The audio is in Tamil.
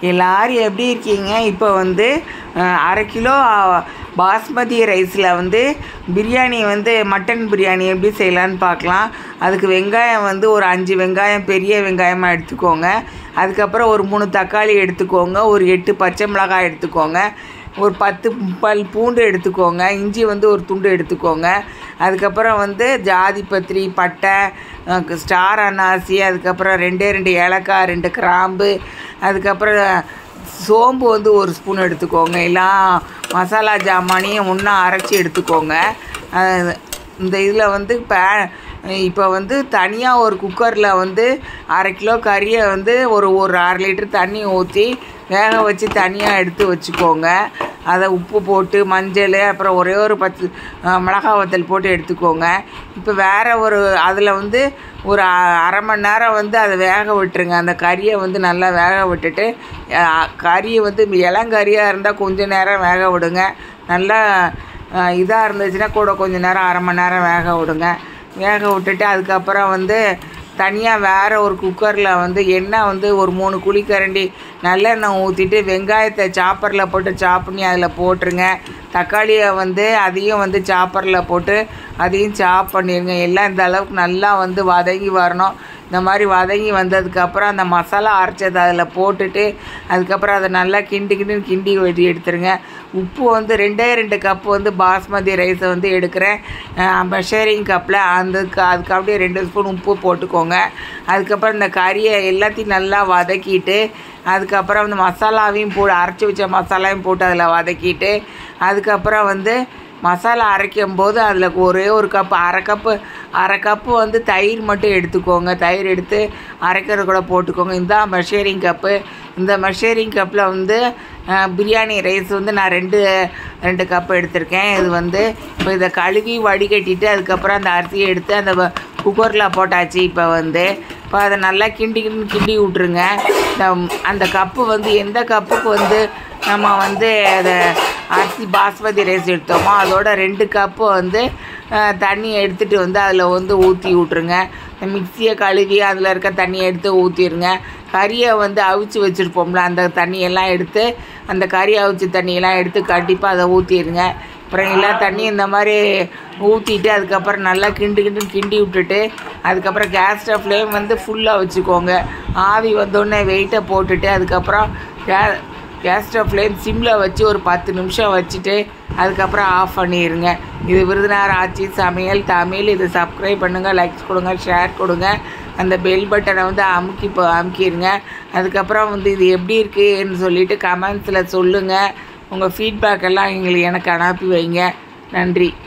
எல்லாரும் எப்படி இருக்கீங்க இப்போ வந்து அஹ், அரை கிலோ அஹ், பாஸ்மதி ரைஸில் வந்து பிரியாணி வந்து மட்டன் பிரியாணி எப்படி செய்யலான்னு பார்க்கலாம் அதுக்கு வெங்காயம் வந்து ஒரு அஞ்சு வெங்காயம் பெரிய வெங்காயமாக எடுத்துக்கோங்க அதுக்கப்புறம் ஒரு மூணு தக்காளி எடுத்துக்கோங்க ஒரு எட்டு பச்சை மிளகாய் எடுத்துக்கோங்க ஒரு பத்து பல் பூண்டு எடுத்துக்கோங்க இஞ்சி வந்து ஒரு துண்டு எடுத்துக்கோங்க அதுக்கப்புறம் வந்து ஜாதி பத்திரி பட்டை அஹ், ஸ்டார் அன்னாசி அதுக்கப்புறம் ரெண்டே ரெண்டு ஏலக்காய் ரெண்டு கிராம்பு அதுக்கப்புறம் சோம்பு வந்து ஒரு ஸ்பூன் எடுத்துக்கோங்க எல்லாம் மசாலா ஜாமானையும் ஒன்றா அரைச்சி எடுத்துக்கோங்க அஹ், இந்த இதில் வந்து பே இப்போ வந்து தனியாக ஒரு குக்கரில் வந்து அரை கிலோ கறியை வந்து ஒரு ஒரு அரை லிட்டர் தண்ணி ஊற்றி வேக வச்சு தனியாக எடுத்து வச்சுக்கோங்க அதை உப்பு போட்டு மஞ்சள் அப்புறம் ஒரே ஒரு பத்து அஹ், மிளகாய் வத்தல் போட்டு எடுத்துக்கோங்க இப்போ வேறு ஒரு அதில் வந்து ஒரு அ- அரை மணி நேரம் வந்து அதை வேக விட்டுருங்க அந்த கறியை வந்து நல்லா வேக விட்டுட்டு அஹ், கறியை வந்து இளங்கறியாக இருந்தால் கொஞ்ச நேரம் வேக விடுங்க நல்லா இதாக இருந்துச்சுன்னா கூட கொஞ்ச நேரம் அரை மணி நேரம் வேக விடுங்க வேக விட்டுட்டு அதுக்கப்புறம் வந்து தனியாக வேறு ஒரு குக்கரில் வந்து எண்ணெய் வந்து ஒரு மூணு குழிக்கரண்டி நல்லெண்ணெய் ஊற்றிட்டு வெங்காயத்தை சாப்பரில் போட்டு சாப் பண்ணி அதில் போட்டுருங்க தக்காளியை வந்து அதையும் வந்து சாப்பரில் போட்டு அதையும் சாப் பண்ணிடுங்க எல்லாம் இந்த அளவுக்கு நல்லா வந்து வதங்கி வரணும் இந்த மாதிரி வதங்கி வந்ததுக்கப்புறம் அந்த மசாலா அரைச்சதை அதில் போட்டுட்டு அதுக்கப்புறம் அதை நல்லா கிண்டி கிண்டி கிண்டி வெட்டி எடுத்துருங்க உப்பு வந்து ரெண்டே ரெண்டு கப்பு வந்து பாஸ்மதி ரைஸை வந்து எடுக்கிறேன் மெஷரிங் கப்பில் அதுக்கு அதுக்கு அப்படியே ரெண்டு ஸ்பூன் உப்பு போட்டுக்கோங்க அதுக்கப்புறம் இந்த கறியை எல்லாத்தையும் நல்லா வதக்கிட்டு அதுக்கப்புறம் இந்த மசாலாவையும் போட்டு அரைச்சி வச்ச மசாலாவையும் போட்டு அதில் வதக்கிட்டு அதுக்கப்புறம் வந்து மசாலா அரைக்கும் போது அதில் ஒரே ஒரு கப்பு அரை கப்பு அரை கப்பு வந்து தயிர் மட்டும் எடுத்துக்கோங்க தயிர் எடுத்து அரைக்கிறது கூட போட்டுக்கோங்க இதான் மெஷரிங் கப்பு இந்த மெஷரிங் கப்பில் வந்து அஹ், பிரியாணி ரைஸ் வந்து நான் ரெண்டு ரெண்டு கப்பு எடுத்திருக்கேன் இது வந்து இப்போ இதை கழுவி வடிகட்டிட்டு அதுக்கப்புறம் அந்த அரிசியை எடுத்து அந்த குக்கரில் போட்டாச்சு இப்போ வந்து இப்போ அதை நல்லா கிண்டி கிண்டி கிண்டி விட்ருங்க இந்த அந்த கப்பு வந்து எந்த கப்புக்கு வந்து நம்ம வந்து அதை அரிசி பாஸ்மதி ரைஸ் எடுத்தோமோ அதோட ரெண்டு கப்பு வந்து அஹ், தண்ணி எடுத்துகிட்டு வந்து அதில் வந்து ஊற்றி விட்ருங்க இந்த மிக்சியை கழுவி அதில் இருக்க தண்ணியை எடுத்து ஊற்றிடுங்க கறியை வந்து அவிச்சு வச்சுருப்போம்ல அந்த தண்ணியெல்லாம் எடுத்து அந்த கறி அவிச்ச தண்ணியெல்லாம் எடுத்து கண்டிப்பாக அதை ஊற்றிடுங்க அப்புறம் எல்லா தண்ணியும் இந்த மாதிரி ஊற்றிட்டு அதுக்கப்புறம் நல்லா கிண்டு கிண்டு கிண்டி விட்டுட்டு அதுக்கப்புறம் கேஸ் ஸ்டவ் ஃப்ளேம் வந்து ஃபுல்லாக வச்சுக்கோங்க ஆவி வந்தோடனே வெயிட்டை போட்டுட்டு அதுக்கப்புறம் கே கேஸ் ஸ்டவ் ஃப்ளேம் சிம்மில் வச்சு ஒரு பத்து நிமிஷம் வச்சுட்டு அதுக்கப்புறம் ஆஃப் பண்ணிடுங்க இது விருதுநகர் ஆட்சி சமையல் தமிழ் இது சப்ஸ்கிரைப் பண்ணுங்கள் லைக்ஸ் கொடுங்க ஷேர் கொடுங்க அந்த பெல் பட்டனை வந்து அமுக்கி போ அமுக்கிடுங்க அதுக்கப்புறம் வந்து இது எப்படி இருக்குன்னு சொல்லிட்டு கமெண்ட்ஸில் சொல்லுங்கள் உங்கள் ஃபீட்பேக் எல்லாம் எங்களுக்கு எனக்கு அனுப்பி வைங்க நன்றி